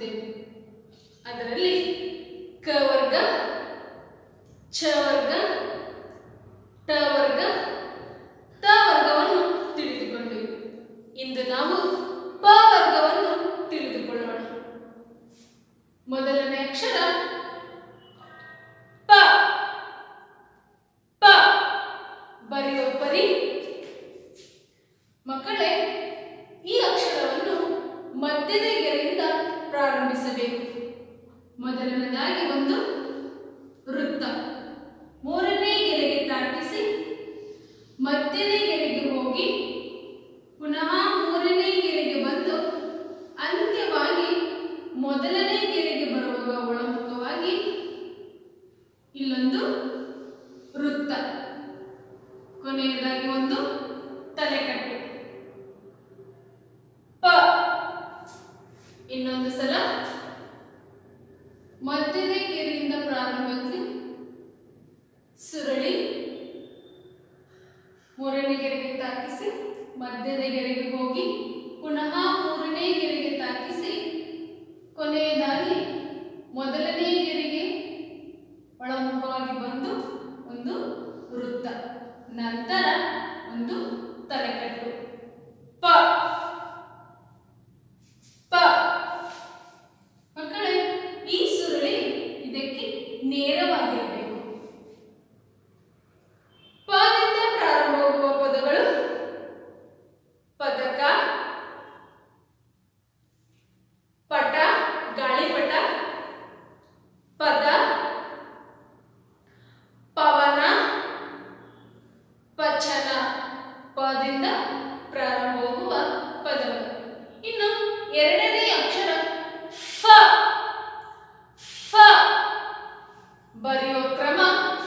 ತಿಳಿದುಕೊಂಡಿದ್ದೇವೆ ಅದರಲ್ಲಿ ಕ ವರ್ಗ ಛ ವರ್ಗ ಟ ವರ್ಗ ತ ವರ್ಗವನ್ನು ತಿಳಿದುಕೊಂಡೆವು ಇಂದು ನಾವು ಪ ವರ್ಗವನ್ನು ತಿಳಿದುಕೊಳ್ಳೋಣ ಮೊದಲನೇ ಅಕ್ಷರ ಪ ಪ ಬರೆಯುವ ಪರಿ ಮಕ್ಕಳೇ ಈ ಅಕ್ಷರವನ್ನು ಮಧ್ಯದ ಗೆರೆಯಿಂದ ಪ್ರಾರಂಭಿಸಬೇಕು ಮೊದಲನೇದಾಗಿ ಒಂದು ವೃತ್ತ ಮೂರನೇ ಗೆರೆಗೆ ದಾಟಿಸಿ ಮಧ್ಯದ ಗೆರೆಗೆ ಹೋಗಿ ಪುನಃ ಮೂರನೇ ಗೆರೆಗೆ ಬಂದು ಅಂತ್ಯವಾಗಿ ಮೊದಲನೇ ಗೆರೆಗೆ ಬರುವಾಗ ಒಳಮುಖವಾಗಿ ಇಲ್ಲೊಂದು ವೃತ್ತ ಕೊನೆಯದಾಗಿ ಒಂದು ತಲೆಕಟ್ಟು ಪ ಇನ್ನೊಂದು ಸಲ ಮಧ್ಯದ ಗೆರೆಯಿಂದ ಪ್ರಾರಂಭಿಸಿ ಸುರಳಿ ಮೂರನೇ ಗೆರೆಗೆ ತಾಕಿಸಿ ಮಧ್ಯದ ಗೆರೆಗೆ ಹೋಗಿ ಪುನಃ ಮೂರನೇ ಗೆರೆಗೆ ತಾಕಿಸಿ ಕೊನೆಯದಾಗಿ ಮೊದಲನೇ ಗೆರೆಗೆ ಒಳಮುಖವಾಗಿ ಬಂದು ಒಂದು ವೃತ್ತ ನಂತರ ಒಂದು ತಲೆಕಟ್ಟು ಪ ಪ ಮಕ್ಕಳೇ ಈ ಸುರುಳಿ ಇದಕ್ಕೆ ನೇರವಾಗಿರಬೇಕು ಪದಿಂದ ಪ್ರಾರಂಭವಾಗುವ ಪದಗಳು ಪದಕ ಪಟ ಗಾಳಿಪಟ ಪದ ಪವನ ಪಚನ ಪದಿಂದ ಪ್ರಾರಂಭವಾಗುವ ಪದಗಳು ಇನ್ನು ಎರಡನೇ ಅಕ್ಷರ ಫ ಫ ಬರೆಯುವ ಕ್ರಮ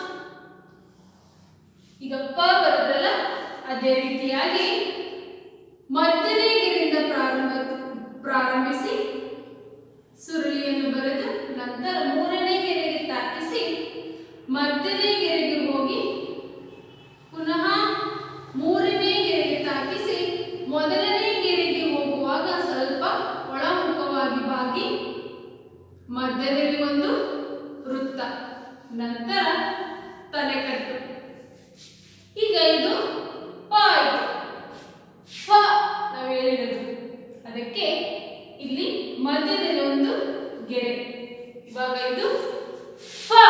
ಈಗ ಪ ಬರೆದ್ರಲ್ಲ ಅದೇ ರೀತಿಯಾಗಿ ಮಧ್ಯದ ಗೆರೆಯಿಂದ ಪ್ರಾರಂಭ ಪ್ರಾರಂಭಿಸಿ ಸುರುಳಿಯನ್ನು ಬರೆದು ನಂತರ ಮೂರನೇ ಗೆರೆಗೆ ತಾಕಿಸಿ ಮಧ್ಯದ ಗೆರೆಗೆ ಹೋಗಿ ಪುನಃ ಮೂರನೇ ಗೆರೆಗೆ ತಾಕಿಸಿ ಮೊದಲನೇ ಗೆರೆಗೆ ಹೋಗುವಾಗ ಸ್ವಲ್ಪ ಒಳಮುಖವಾಗಿ ಬಾಗಿ ಮಧ್ಯದಲ್ಲಿ ಒಂದು ವೃತ್ತ ನಂತರ ತಲೆಕಟ್ಟು ಈಗ ಇದು ಪ ಆಯ್ತು ಫ ನಾವು ಹೇಳಿರೋದು ಅದಕ್ಕೆ ಇಲ್ಲಿ ಮಧ್ಯದಲ್ಲಿ ಒಂದು ಗೆರೆ ಇವಾಗ ಇದು ಫ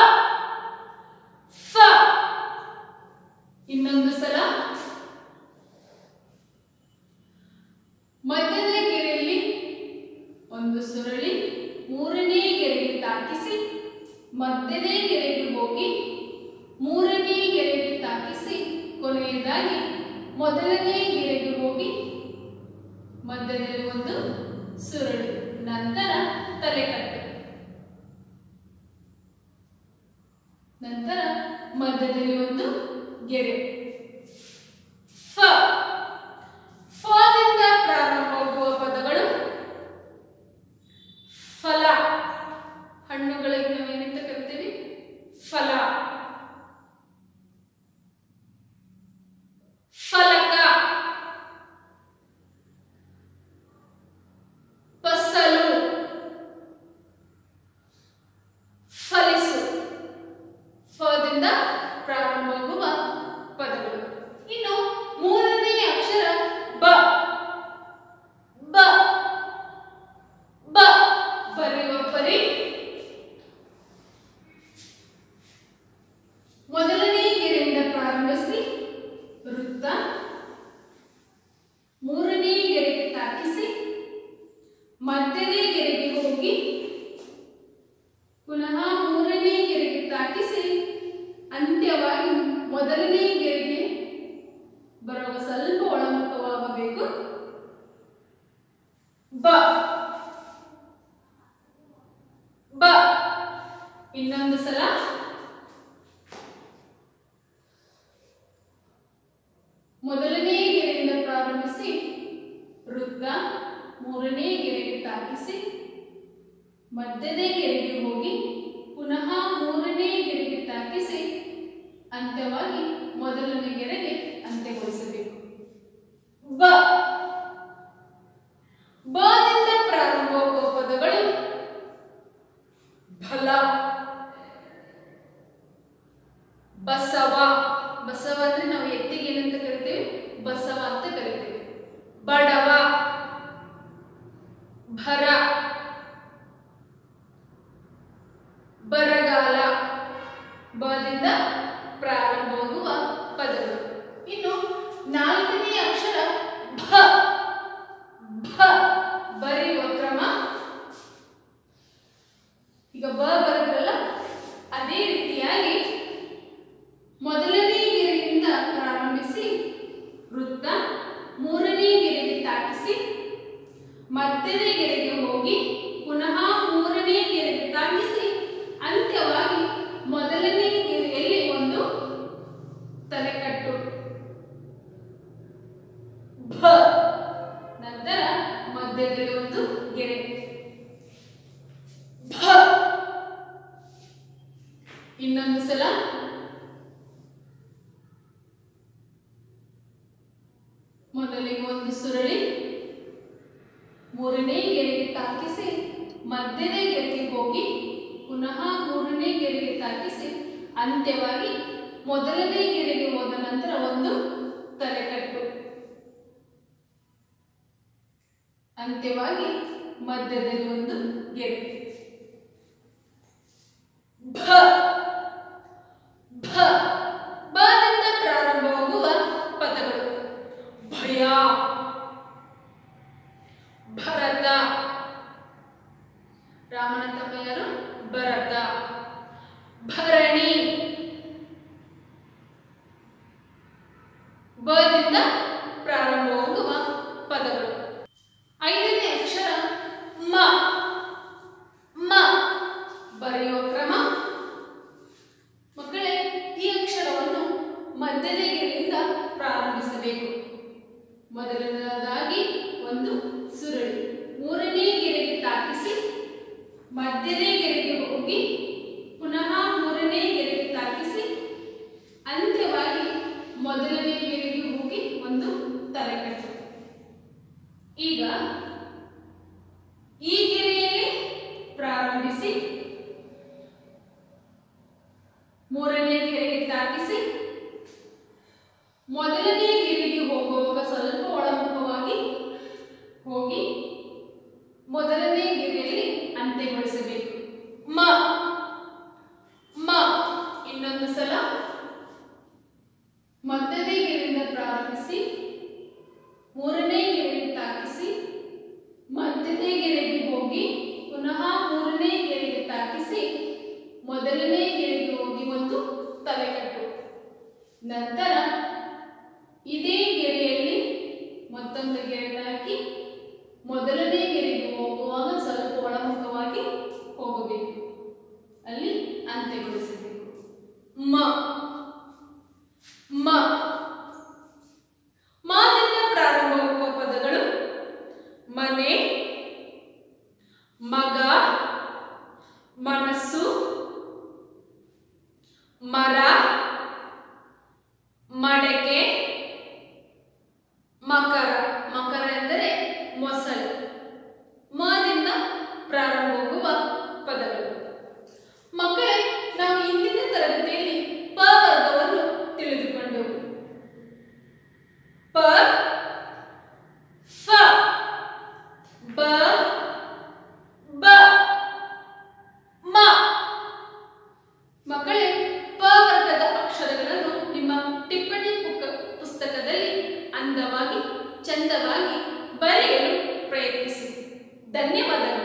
ಫ ಇನ್ನೊಂದು ಸಲ ಮಧ್ಯದ ಗೆರೆಯಲ್ಲಿ ಒಂದು ಸುರಳಿ ಮೂರನೇ ಗೆರೆಗೆ ತಾಕಿಸಿ ಮಧ್ಯದ ಗೆರೆಗೆ ಹೋಗಿ ಮೂರನೇ ಗೆರೆಗೆ ತಾಕಿಸಿ ಕೊನೆಯದಾಗಿ ಮೊದಲನೇ ಗೆರೆಗೆ ಹೋಗಿ ಮಧ್ಯದಲ್ಲಿ ಒಂದು ಸುರಳಿ ನಂತರ ತಲೆಕಟ್ಟು ನಂತರ ಮಧ್ಯದಲ್ಲಿ ಒಂದು ಗೆರೆ ಫ ಫದಿಂದ ಪ್ರಾರಂಭವಾಗುವ ಪದಗಳು ಫಲ ಹಣ್ಣುಗಳಿಗೆ ನಾವೇನಂತ ಕರಿತೀವಿ ಫಲ ಫಲಕ ಫಸಲು ಫಲಿಸು ಫದಿಂದ ಪ್ರಾರಂಭವಾಗುವ ಪದಗಳು ಇನ್ನು ಮೂರನೇ ಅಕ್ಷರ ಬ ಬ ಬ ಬರೆಯುವ ಪರಿ ಮೊದಲನೇ ಗೆರೆಯಿಂದ ಪ್ರಾರಂಭಿಸಿ ವೃತ್ತ ಮೂರನೇ ಗೆರೆಗೆ ತಾಕಿಸಿ ಮಧ್ಯದ ಗೆರೆಗೆ ಹೋಗಿ ಪುನಃ ಮೂರನೇ ಗೆರೆಗೆ ತಾಕಿಸಿ ಅಂತ್ಯವಾಗಿ ಮೊದಲನೇ ಗೆರೆಗೆ ಬರುವ ಸ್ವಲ್ಪ ಒಳಮುಖವಾಗಬೇಕು ಬ ಬ ಇನ್ನೊಂದು ಸಲ ಮೊದಲನೇ ಗೆರೆಯಿಂದ ಪ್ರಾರಂಭಿಸಿ ವೃತ್ತ ಮೂರನೇ ಗೆರೆಗೆ ತಾಕಿಸಿ ಮಧ್ಯದ ಗೆರೆಗೆ ಹೋಗಿ ಪುನಃ ಮೂರನೇ ಗೆರೆಗೆ ತಾಕಿಸಿ ಅಂತ್ಯವಾಗಿ ಮೊದಲನೇ ಗೆರೆಗೆ ಅಂತ್ಯಗೊಳಿಸಬೇಕು ಬ ಬದಿಂದ ಪ್ರಾರಂಭವಾಗುವ ಪದಗಳು ಬಡವ ಭರ ಬರಗಾಲ ಬದಿಂದ ಪ್ರಾರಂಭವಾಗುವ ಪದಗಳು ಇನ್ನು ನಾಲ್ಕನೇ ಅಕ್ಷರ ಭ ಭ ಬರೆಯುವ ಕ್ರಮ ಈಗ ಬ ಬರೆದ್ರಲ್ಲ ಅದೇ ರೀತಿಯಾಗಿ ಮೊದಲನೇ ಗೆರೆಯಿಂದ ಪ್ರಾರಂಭಿಸಿ ವೃತ್ತ ಮೂರನೇ ಗೆರೆಗೆ ತಾಕಿಸಿ ಮಧ್ಯದ ಗೆರೆಗೆ ಹೋಗಿ ಪುನಃ ಮೂರನೇ ಗೆರೆಗೆ ತಾಕಿಸಿ ಅಂತ್ಯವಾಗಿ ಮೊದಲನೇ ಗೆರೆಯಲ್ಲಿ ಒಂದು ತಲೆಕಟ್ಟು ಭ ನಂತರ ಮಧ್ಯದಲ್ಲಿ ಒಂದು ಗೆರೆ ಭ ಇನ್ನೊಂದು ಸಲ ಮೊದಲಿಗೆ ಒಂದು ಸುರಳಿ ಮೂರನೇ ಗೆರೆಗೆ ತಾಕಿಸಿ ಮಧ್ಯದ ಗೆರೆಗೆ ಹೋಗಿ ಪುನಃ ಮೂರನೇ ಗೆರೆಗೆ ತಾಕಿಸಿ ಅಂತ್ಯವಾಗಿ ಮೊದಲನೇ ಗೆರೆಗೆ ಹೋದ ನಂತರ ಒಂದು ತಲೆಕಟ್ಟು ಅಂತ್ಯವಾಗಿ ಮಧ್ಯದಲ್ಲಿ ಒಂದು ಗೆರೆ ಭ ಭ ಬದಿಂದ ಪ್ರಾರಂಭವಾಗುವ ಪದಗಳು ಭಯ ಭರತ ರಾಮನ ತಮ್ಮ ಯಾರು ಭರತ ಭರಣಿ ಬದಿಂದ ಪ್ರಾರಂಭವಾಗುವ ಪದಗಳು ಐದನೇ ಅಕ್ಷರ ಮ ಮ ಬರೆಯುವ ಕ್ರಮ ಮಕ್ಕಳೇ ಈ ಅಕ್ಷರವನ್ನು ಮಧ್ಯದ ಗೆರೆಯಿಂದ ಪ್ರಾರಂಭಿಸಬೇಕು ಮೊದಲನೇದಾಗಿ ಒಂದು ಸುರಳಿ ಮೂರನೇ ಗೆರೆಗೆ ತಾಕಿಸಿ ಮಧ್ಯದ ಗೆರೆಗೆ ಹೋಗಿ ಪುನಃ ಮೂರನೇ ಗೆರೆಗೆ ತಾಕಿಸಿ ಅಂತ್ಯವಾಗಿ ಮೊದಲನೇ ಗೆರೆಗೆ ಹೋಗಿ ಒಂದು ತಲೆಕಟ್ಟು ಈಗ ಈ ಗೆರೆಯಲ್ಲಿ ಪ್ರಾರಂಭಿಸಿ ಮೂರನೇ ಗೆರೆಗೆ ತಾಕಿಸಿ ಮೊದಲನೇ ಗೆರೆಗೆ ಹೋಗುವಾಗ ಸ್ವಲ್ಪ ಒಳಮುಖವಾಗಿ ಹೋಗಿ ಮೊದಲನೇ ಗೆರೆಯಲ್ಲಿ ಅಂತ್ಯಗೊಳಿಸಬೇಕು ಮ ಮ ಇನ್ನೊಂದು ಸಲ ಮಧ್ಯದ ಗೆರೆಯಿಂದ ಪ್ರಾರಂಭಿಸಿ ಮೂರನೇ ಗೆರೆಗೆ ತಾಕಿಸಿ ಮಧ್ಯದ ಗೆರೆಗೆ ಹೋಗಿ ಪುನಃ ಮೂರನೇ ಗೆರೆಗೆ ತಾಕಿಸಿ ಮೊದಲನೇ ಗೆರೆಗೆ ಹೋಗಿ ಒಂದು ತಲೆಕಟ್ಟು ನಂತರ ಇದೇ ಗೆರೆಯಲ್ಲಿ ಮತ್ತೊಂದು ಗೆರೆ ಹಾಕಿ ಮೊದಲನೇ ಗೆರೆಗೆ ಹೋಗುವಾಗ ಸ್ವಲ್ಪ ಒಳಮುಖವಾಗಿ ಹೋಗಬೇಕು ಅಲ್ಲಿ ಅಂತ್ಯಗೊಳಿಸಬೇಕು ಮ ಮ ಮಾದಿಂದ ಪ್ರಾರಂಭವಾಗುವ ಪದಗಳು ಮನೆ ಮಗ ಮನಸ್ಸು ಮರ ಮಡಕೆ ಮಕರ ಮಕರ ಎಂದರೆ ಮೊಸಳೆ ಮದಿಂದ ಪ್ರಾರಂಭವಾಗುವ ಪದಗಳು ಮಕ್ಕಳೇ ನಾವು ಇಂದಿನ ತರಗತಿಯಲ್ಲಿ ಪ ವರ್ಗವನ್ನು ತಿಳಿದುಕೊಂಡೆವು ಪ ಫ ಬ ಬ ಮ ಮಕ್ಕಳೇ ಪ ವರ್ಗದ ಅಕ್ಷರಗಳನ್ನು ನಿಮ್ಮ ಟಿಪ್ಪಣಿ ಪುಕ್ಕ- ಪುಸ್ತಕದಲ್ಲಿ ಅಂದವಾಗಿ ಚಂದವಾಗಿ ಬರೆಯಲು ಪ್ರಯತ್ನಿಸಿ ಧನ್ಯವಾದಗಳು